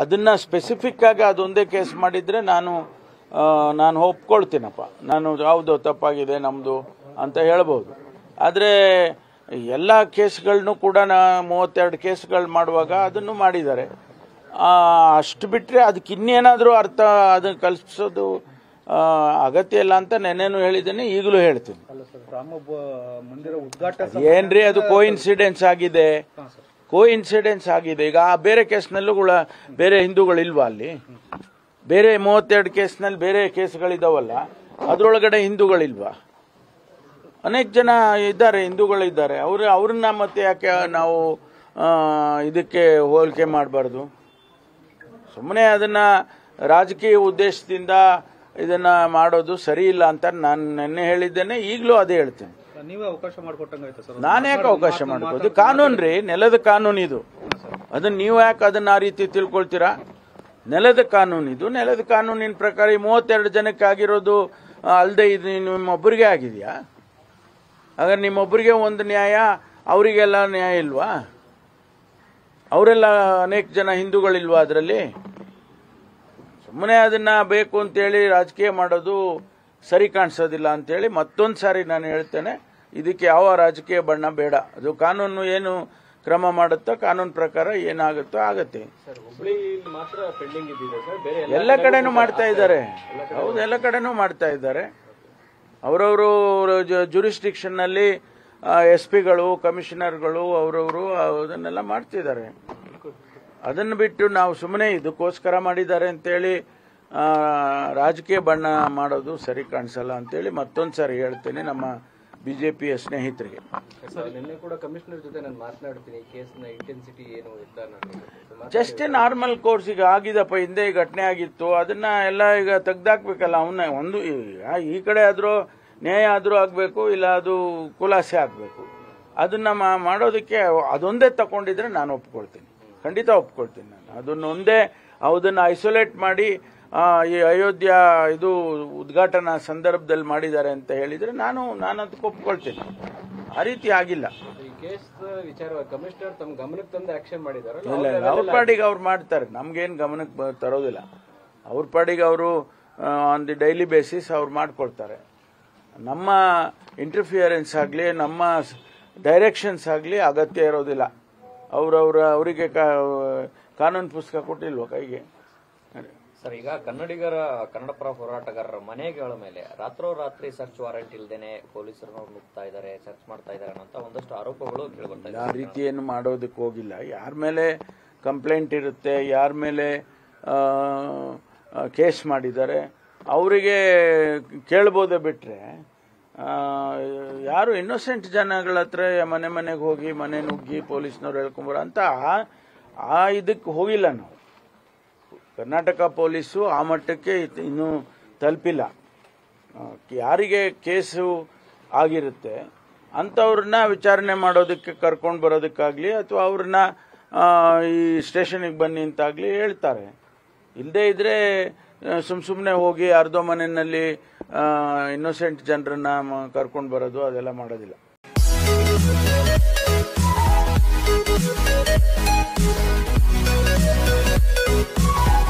ಅದನ್ನ ಸ್ಪೆಸಿಫಿಕ್ ಆಗಿ ಅದೊಂದೇ ಕೇಸ್ ಮಾಡಿದ್ರೆ ನಾನು ಆ, ನಾನು ಒಪ್ಕೊಳ್ತೀನಪ್ಪ ನಾನು ಯಾವುದು ತಪ್ಪಾಗಿದೆ ನಮ್ಮದು ಅಂತ ಹೇಳ್ಬೋದು ಆದರೆ ಎಲ್ಲ ಕೇಸ್ಗಳನ್ನೂ ಕೂಡ ನಾ ಮೂವತ್ತೆರಡು ಕೇಸ್ಗಳು ಮಾಡುವಾಗ ಅದನ್ನು ಮಾಡಿದ್ದಾರೆ ಆ, ಅಷ್ಟು ಬಿಟ್ಟರೆ ಅದಕ್ಕೆ ಇನ್ನೇನಾದರೂ ಅರ್ಥ ಅದನ್ನು ಕಲ್ಪಿಸೋದು ಆ, ಅಗತ್ಯ ಇಲ್ಲ ಅಂತ ನೆನ್ನೆನೂ ಹೇಳಿದ್ದೀನಿ ಈಗಲೂ ಹೇಳ್ತೀನಿ ಅಲ್ಲ ಸರ್ ರಾಮ ಬ- ಮಂದಿರ ಉದ್ಘಾಟ ಏನ್ರಿ ಅದು ಕೋ ಇನ್ಸಿಡೆನ್ಸ್ ಆಗಿದೆ ಕೋ ಇನ್ಸಿಡೆನ್ಸ್ ಆಗಿದೆ ಈಗ ಆ ಬೇರೆ ಕೇಸ್ನಲ್ಲೂ ಕೂಡ ಬೇರೆ ಹಿಂದೂಗಳಿಲ್ವಾ ಅಲ್ಲಿ ಬೇರೆ ಮೂವತ್ತೆರಡು ಕೇಸ್ನಲ್ಲಿ ಬೇರೆ ಕೇಸ್ಗಳಿದಾವಲ್ಲ ಅದರೊಳಗಡೆ ಹಿಂದೂಗಳಿಲ್ವಾ ಅನೇಕ ಜನ ಇದ್ದಾರೆ ಹಿಂದೂಗಳಿದ್ದಾರೆ ಅವರು ಅವ್ರನ್ನ ಮತ್ತೆ ಯಾಕೆ ನಾವು ಆ, ಇದಕ್ಕೆ ಹೋಲಿಕೆ ಮಾಡಬಾರ್ದು ಸುಮ್ಮನೆ ಅದನ್ನ ರಾಜಕೀಯ ಉದ್ದೇಶದಿಂದ ಇದನ್ನ ಮಾಡೋದು ಸರಿ ಇಲ್ಲ ಅಂತ ನಾನು ನೆನ್ನೆ ಹೇಳಿದ್ದೇನೆ ಈಗಲೂ ಅದೇ ಹೇಳ್ತೇನೆ ನೀವೇ ಅವಕಾಶ ಮಾಡಿಕೊಟ್ಟಂಗಾಯ್ತು ಸರ್ ನಾನು ಯಾಕೆ ಅವಕಾಶ ಮಾಡ್ಬೋದು ಕಾನೂನು ರೀ ನೆಲದ ಕಾನೂನು ಇದು ಅದನ್ನ ನೀವು ಯಾಕೆ ಅದನ್ನ ಆ ರೀತಿ ತಿಳ್ಕೊಳ್ತೀರಾ ನೆಲದ ಕಾನೂನು ಇದು ನೆಲದ ಕಾನೂನಿನ ಪ್ರಕಾರ ಈ ಮೂವತ್ತೆರಡು ಜನಕ್ಕೆ ಆಗಿರೋದು ಅಲ್ಲದೆ ಇದು ನಿಮ್ಮೊಬ್ಬರಿಗೆ ಆಗಿದೆಯಾ ಹಾಗಾದ್ರೆ ನಿಮ್ಮೊಬ್ಬರಿಗೆ ಒಂದು ನ್ಯಾಯ ಅವರಿಗೆಲ್ಲ ನ್ಯಾಯ ಇಲ್ವಾ ಅವರೆಲ್ಲ ಅನೇಕ ಜನ ಹಿಂದೂಗಳಿಲ್ವಾ ಅದರಲ್ಲಿ ಸುಮ್ಮನೆ ಅದನ್ನ ಬೇಕು ಅಂತೇಳಿ ರಾಜಕೀಯ ಮಾಡೋದು ಸರಿ ಕಾಣಿಸೋದಿಲ್ಲ ಅಂತೇಳಿ ಮತ್ತೊಂದು ಸಾರಿ ನಾನು ಹೇಳ್ತೇನೆ ಇದಕ್ಕೆ ಯಾವ ರಾಜಕೀಯ ಬಣ್ಣ ಬೇಡ ಅದು ಕಾನೂನು ಏನು ಕ್ರಮ ಮಾಡುತ್ತೋ ಕಾನೂನು ಪ್ರಕಾರ ಏನಾಗುತ್ತೋ ಆಗತ್ತೆ ಹುಬ್ಳಿ ಮಾತ್ರ ಪೆಂಡಿಂಗ್ ಇದ್ದಿದೆ ಸರ್ ಬೇರೆ ಎಲ್ಲ ಕಡೆನೂ ಮಾಡ್ತಾ ಇದ್ದಾರೆ ಹೌದು ಎಲ್ಲ ಕಡೆನೂ ಮಾಡ್ತಾ ಇದ್ದಾರೆ ಅವರವರು ಜುರಿಸ್ಟಿಕ್ಷನ್ ನಲ್ಲಿ ಎಸ್ ಪಿಗಳು ಕಮಿಷನರ್ಗಳು ಅವರವರು ಅದನ್ನೆಲ್ಲ ಮಾಡ್ತಿದ್ದಾರೆ ಅದನ್ನು ಬಿಟ್ಟು ನಾವು ಸುಮ್ಮನೆ ಇದಕ್ಕೋಸ್ಕರ ಮಾಡಿದ್ದಾರೆ ಅಂತೇಳಿ ಆ, ರಾಜಕೀಯ ಬಣ್ಣ ಮಾಡೋದು ಸರಿ ಕಾಣಿಸಲ್ಲ ಅಂತೇಳಿ ಮತ್ತೊಂದು ಸಾರಿ ಹೇಳ್ತೇನೆ ನಮ್ಮ ಬಿಜೆಪಿಯ ಸ್ನೇಹಿತರಿಗೆ ಸರ್ ನಿನ್ನೆ ಕೂಡ ಕಮಿಷನರ್ ಜೊತೆ ನಾನು ಮಾತನಾಡ್ತೀನಿ ಕೇಸ್ನ ಇಂಟೆನ್ಸಿಟಿ ಏನು ಅಂತ ನಾನು ಜಸ್ಟ್ ನಾರ್ಮಲ್ ಕೋರ್ಸ್ ಈಗ ಆಗಿದಪ್ಪ ಹಿಂದೆ ಈ ಘಟನೆ ಆಗಿತ್ತು ಅದನ್ನ ಎಲ್ಲ ಈಗ ತೆಗ್ದಾಕ್ಬೇಕಲ್ಲ ಅವನ್ನ ಒಂದು ಈಗ ಈ ಕಡೆ ಆದ್ರೂ ನ್ಯಾಯ ಆದ್ರೂ ಆಗ್ಬೇಕು ಇಲ್ಲ ಅದು ಖುಲಾಸೆ ಆಗ್ಬೇಕು ಅದನ್ನ ಮಾ- ಮಾಡೋದಕ್ಕೆ ಅದೊಂದೇ ತಗೊಂಡಿದ್ರೆ ನಾನು ಒಪ್ಕೊಳ್ತೀನಿ ಖಂಡಿತ ಒಪ್ಕೊಳ್ತೀನಿ ನಾನು ಅದನ್ನ ಒಂದೇ ಅದನ್ನ ಐಸೋಲೇಟ್ ಮಾಡಿ ಆ, ಈ ಅಯೋಧ್ಯ ಇದು ಉದ್ಘಾಟನಾ ಸಂದರ್ಭದಲ್ಲಿ ಮಾಡಿದ್ದಾರೆ ಅಂತ ಹೇಳಿದ್ರೆ ನಾನು ನಾನು ಅದಕ್ಕೆ ಒಪ್ಕೊಳ್ತೀನಿ ಆ ರೀತಿ ಆಗಿಲ್ಲ ಈ ಕೇಸ್ ವಿಚಾರ ಕಮಿಷನರ್ ತಮ್ಮ ಗಮನಕ್ಕೆ ತಂದು ಆಕ್ಷನ್ ಮಾಡಿದಾರಲ್ಲ ಇಲ್ಲ ಇಲ್ಲ ಅವ್ರ ಪಾಡಿಗೆ ಅವ್ರು ಮಾಡ್ತಾರೆ ನಮ್ಗೇನು ಗಮನಕ್ಕೆ ಬ- ತರೋದಿಲ್ಲ ಅವ್ರ ಪಾಡಿಗೆ ಅವರು ಆನ್ ದಿ ಡೈಲಿ ಬೇಸಿಸ್ ಅವ್ರು ಮಾಡ್ಕೊಳ್ತಾರೆ ನಮ್ಮ ಇಂಟರ್ಫಿಯರೆನ್ಸ್ ಆಗಲಿ ನಮ್ಮ ಡೈರೆಕ್ಷನ್ಸ್ ಆಗಲಿ ಅಗತ್ಯ ಇರೋದಿಲ್ಲ ಅವ್ರವ್ರ ಅವರಿಗೆ ಕಾನೂನು ಪುಸ್ತಕ ಕೊಟ್ಟಿಲ್ವ ಕೈಗೆ ಸರ್ ಈಗ ಕನ್ನಡಿಗರ ಕನ್ನಡ ಪರ ಹೋರಾಟಗಾರರ ಮನೆಗಳ ಮೇಲೆ ರಾತ್ರೋರಾತ್ರಿ ಸರ್ಚ್ ವಾರೆಂಟ್ ಇಲ್ದೇನೆ ಪೊಲೀಸರು ನುಗ್ತಾ ಇದ್ದಾರೆ ಸರ್ಚ್ ಮಾಡ್ತಾ ಇದ್ದಾರೆ ಅಂತ ಒಂದಷ್ಟು ಆರೋಪಗಳು ಕೇಳಿಬರ್ತಾ ಇದೆ ಆ ರೀತಿ ಏನು ಮಾಡೋದಕ್ಕೆ ಹೋಗಿಲ್ಲ ಯಾರ ಮೇಲೆ ಕಂಪ್ಲೇಂಟ್ ಇರುತ್ತೆ ಯಾರ ಮೇಲೆ ಕೇಸ್ ಮಾಡಿದ್ದಾರೆ ಅವರಿಗೆ ಕೇಳ್ಬೋದೇ ಬಿಟ್ರೆ ಆ, ಯಾರು ಇನ್ನೋಸೆಂಟ್ ಜನಗಳ ಹತ್ರ ಮನೆ ಮನೆಗೆ ಹೋಗಿ ಮನೆ ನುಗ್ಗಿ ಪೊಲೀಸ್ನವ್ರು ಹೇಳ್ಕೊಂಬರೋ ಅಂತ ಆ- ಆ ಇದಕ್ಕೆ ಹೋಗಿಲ್ಲ ನಾವು ಕರ್ನಾಟಕ ಪೊಲೀಸು ಆ ಮಟ್ಟಕ್ಕೆ ಇತ್- ಇನ್ನೂ ತಲುಪಿಲ್ಲ ಆ, ಯಾರಿಗೆ ಕೇಸು ಆಗಿರುತ್ತೆ ಅಂಥವ್ರನ್ನ ವಿಚಾರಣೆ ಮಾಡೋದಕ್ಕೆ ಕರ್ಕೊಂಡು ಬರೋದಕ್ಕಾಗಲಿ ಅಥವಾ ಅವ್ರನ್ನ ಆ, ಈ ಸ್ಟೇಷನಿಗೆ ಬನ್ನಿ ಅಂತಾಗಲಿ ಹೇಳ್ತಾರೆ ಇಲ್ಲದೇ ಇದ್ರೆ ಸುಮ್ ಸುಮ್ಮನೆ ಹೋಗಿ ಯಾರ್ದೋ ಮನೆಯಲ್ಲಿ ಇನ್ನೋಸೆಂಟ್ ಜನರನ್ನ ಕರ್ಕೊಂಡು ಬರೋದು ಅದೆಲ್ಲ ಮಾಡೋದಿಲ್ಲ Thank you.